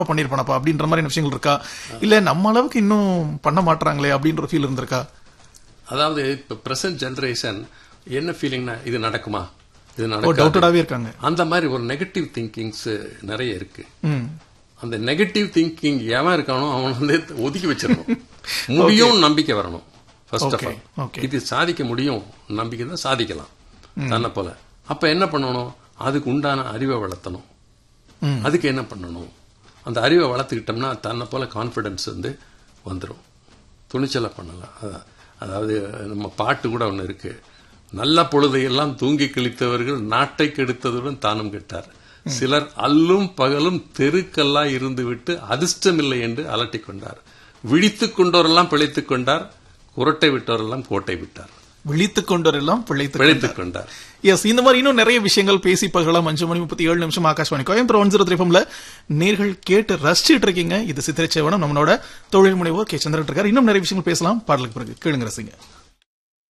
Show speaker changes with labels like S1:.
S1: பண்ணிருப்பானப்பா அப்படின்ற மாதிரி விஷயங்கள் இருக்கா இல்ல நம்ம அளவுக்கு இன்னும் பண்ண மாட்றாங்களே அப்படின்ற ஃபீல் இருந்திருக்கா
S2: அதாவது இப்ப பிரசன்ட் ஜெனரேஷன் என்ன ஃபீலிங்னா இது நடக்குமா இது
S1: ஓ
S2: நடக்காது
S1: டவுட்டடாவே இருக்காங்க
S2: அந்த மாதிரி ஒரு நெகட்டிவ் திங்கிங்ஸ் நிறைய இருக்கு
S1: ம்
S2: அந்த நெகட்டிவ் திங்கிங் எவன் இருக்கானோ அவன் வந்து ஒதுக்கி வச்சிடணும் முடியும் நம்பிக்கை வரணும் first of
S1: Okay,
S2: all
S1: okay.
S2: இது சாதிக்க முடியும் நம்பிக்கை தான் சாதிக்கலாம் தன்னை போல அப்ப என்ன பண்ணணும் அதுக்கு உண்டான அறிவை வளர்த்தணும்
S1: ம்.
S2: அதுக்கு என்ன பண்ணணும் அந்த அறிவை வளர்த்துக்கிட்டோம்னா தன்னை போல கான்ஃபிடன்ஸ் வந்து வந்துடும் துணிச்சலை பண்ணலாம் அதான். அதாவது நம்ம பாட்டு கூட ஒன்று இருக்கு நல்ல பொழுதையெல்லாம் தூங்கி கழித்தவர்கள் நாட்டை கெடுத்ததுடன் தானும் கெட்டார் சிலர் அல்லும் பகலும் தெருக்கல்லா இருந்து விட்டு அதிர்ஷ்டமில்லை என்று அலட்டிக் கொண்டார் விழித்துக் கொண்டோரெல்லாம் பிழைத்துக் கொண்டார் குரட்டை விட்டோரெல்லாம் கோட்டை விட்டார்
S1: விழித்துக் கொண்டவரெல்லாம் பிழைத்து
S2: பிழைத்துக் கொண்டார்
S1: எஸ் இந்த மாதிரி இன்னும் நிறைய விஷயங்கள் பேசி பகலாம் அஞ்சு மணி முப்பத்தி ஏழு நிமிஷம் Akashvani Coimbatore one zero three நேர்கள் கேட்டு ரசிச்சிட்டு இருக்கீங்க இது சித்திரச்சேவனம் நம்மளோட தொழில் முனைவோர் கே சந்திரன் இருக்கார் இன்னும் நிறைய விஷயங்கள் பேசலாம் பாடலுக்கு பிறகு கேளுங்க ரசிங்க